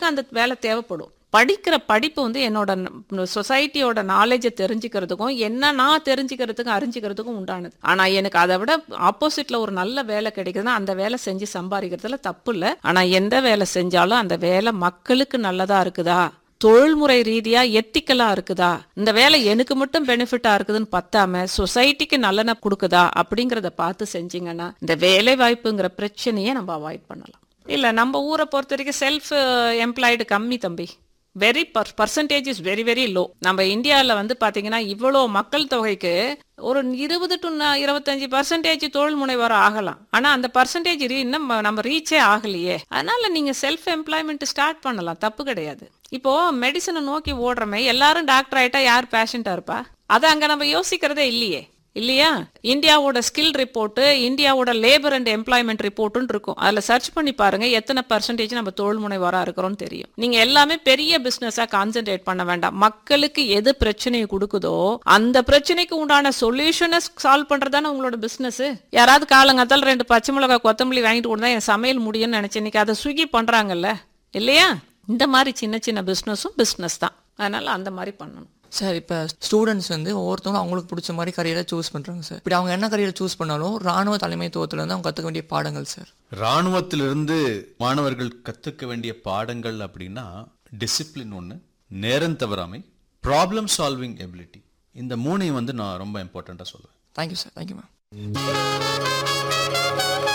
மக்களுக்கு அந்த வேலை தேவைப்படும் படிக்கிற படிப்பு வந்து என்னோட சொசைட்டியோட நாலேஜை தெரிஞ்சுக்கிறதுக்கும் என்ன நான் தெரிஞ்சுக்கிறதுக்கும் அறிஞ்சிக்கிறதுக்கும் உண்டானது ஆனால் எனக்கு அதை விட ஆப்போசிட்ல ஒரு நல்ல வேலை கிடைக்குதுன்னா அந்த வேலை செஞ்சு சம்பாதிக்கிறதுல தப்பு இல்லை ஆனால் எந்த வேலை செஞ்சாலும் அந்த வேலை மக்களுக்கு நல்லதா இருக்குதா தொழில்முறை ரீதியா எத்திக்கலா இருக்குதா இந்த வேலை எனக்கு மட்டும் பெனிஃபிட்டா இருக்குதுன்னு பத்தாம சொசைட்டிக்கு நல்லன கொடுக்குதா அப்படிங்கறத பார்த்து செஞ்சீங்கன்னா இந்த வேலை வாய்ப்புங்கிற பிரச்சனையை நம்ம அவாய்ட் பண்ணலாம் இல்ல நம்ம ஊரை பொறுத்த வரைக்கும் செல்ஃப் எம்ப்ளாய்டு கம்மி தம்பி very percentage is very very low நம்ம இந்தியாவில் வந்து பார்த்தீங்கன்னா இவ்வளோ மக்கள் தொகைக்கு ஒரு இருபது டு இருபத்தஞ்சு பர்சன்டேஜ் தொழில் முனைவர் ஆகலாம் ஆனால் அந்த பர்சன்டேஜ் இன்னும் நம்ம ரீச்சே ஆகலையே அதனால நீங்கள் செல்ஃப் எம்ப்ளாய்மெண்ட் ஸ்டார்ட் பண்ணலாம் தப்பு கிடையாது இப்போ மெடிசனை நோக்கி ஓடுறமே எல்லாரும் டாக்டர் ஆயிட்டா யார் பேஷண்டா இருப்பா அதை அங்கே நம்ம யோசிக்கிறதே இல்லையே இல்லையா இந்தியாவோட ஸ்கில் ரிப்போர்ட்டு இந்தியாவோட லேபர் அண்ட் எம்ப்ளாய்மெண்ட் ரிப்போர்ட்டுன்னு இருக்கும் அதில் சர்ச் பண்ணி பாருங்க எத்தனை பர்சன்டேஜ் நம்ம தொழில் முனைவராக இருக்கிறோம்னு தெரியும் நீங்கள் எல்லாமே பெரிய பிஸ்னஸாக கான்சென்ட்ரேட் பண்ண வேண்டாம் மக்களுக்கு எது பிரச்சனையை கொடுக்குதோ அந்த பிரச்சனைக்கு உண்டான சொல்யூஷனை சால்வ் பண்ணுறதானே உங்களோட பிஸ்னஸ் யாராவது காலங்காத்தால் ரெண்டு பச்சை மிளகாய் கொத்தமல்லி வாங்கிட்டு கொடுத்தா என் சமையல் முடியும்னு நினச்சேன் இன்னைக்கு அதை ஸ்விக்கி பண்ணுறாங்கல்ல இல்லையா இந்த மாதிரி சின்ன சின்ன பிஸ்னஸும் பிஸ்னஸ் தான் அதனால அந்த மாதிரி பண்ணணும் சார் இப்போ ஸ்டூடெண்ட்ஸ் வந்து ஒவ்வொருத்தவங்களும் அவங்களுக்கு பிடிச்ச மாதிரி கரியரை சூஸ் பண்ணுறாங்க சார் இப்படி அவங்க என்ன கரியரை சூஸ் பண்ணாலும் ராணுவ தலைமைத்துவத்துலேருந்து அவங்க கற்றுக்க வேண்டிய பாடங்கள் சார் இராணுவத்திலிருந்து மாணவர்கள் கற்றுக்க வேண்டிய பாடங்கள் அப்படின்னா டிசிப்ளின் ஒன்று நேரம் தவறாமை ப்ராப்ளம் சால்விங் எபிலிட்டி இந்த மூணையும் வந்து நான் ரொம்ப இம்பார்ட்டண்ட்டாக சொல்லுவேன் தேங்க்யூ சார் தேங்க்யூ மேம்